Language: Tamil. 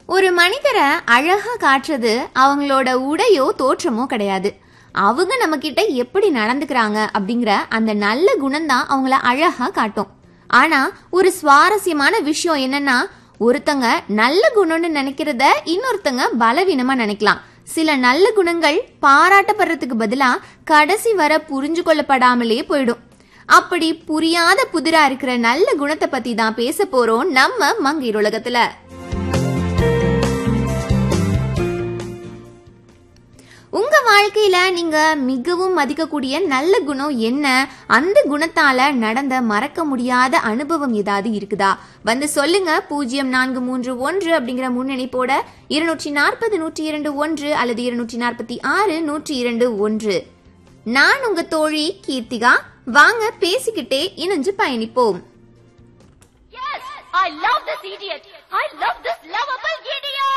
ஒரு மனிதரை அழகா காட்டுறது அவங்களோட உடையோ தோற்றமோ கிடையாது அவங்க நம்ம கிட்ட எப்படி நடந்துக்கிறாங்க அப்படிங்கிற அந்த நல்ல குணம் தான் அவங்கள அழகா காட்டும் ஆனா ஒரு சுவாரஸ்யமான விஷயம் என்னன்னா ஒருத்தங்க நல்ல குணம்னு நினைக்கிறத இன்னொருத்தங்க பலவீனமா நினைக்கலாம் சில நல்ல குணங்கள் பாராட்டப்படுறதுக்கு பதிலா கடைசி வர புரிஞ்சு கொள்ளப்படாமலே போயிடும் அப்படி புரியாத புதிரா இருக்கிற நல்ல குணத்தை பத்தி தான் பேச போறோம் நம்ம மங்கையர் உலகத்துல உங்க வாழ்க்கையில நீங்க மிகவும் மதிக்கக்கூடிய நல்ல குணம் என்ன அந்த குணத்தால நடந்த மறக்க முடியாத அனுபவம் ஏதாவது இருக்குதா வந்து சொல்லுங்க பூஜ்ஜியம் நான்கு மூன்று ஒன்று அப்படிங்கிற முன்னணிப்போட இருநூற்றி நாற்பது நூற்றி இரண்டு ஒன்று அல்லது இருநூற்றி நாற்பத்தி ஆறு நூற்றி இரண்டு ஒன்று நான் உங்க தோழி கீர்த்திகா வாங்க பேசிக்கிட்டே இணைஞ்சு பயணிப்போம் Yes! I love this idiot! I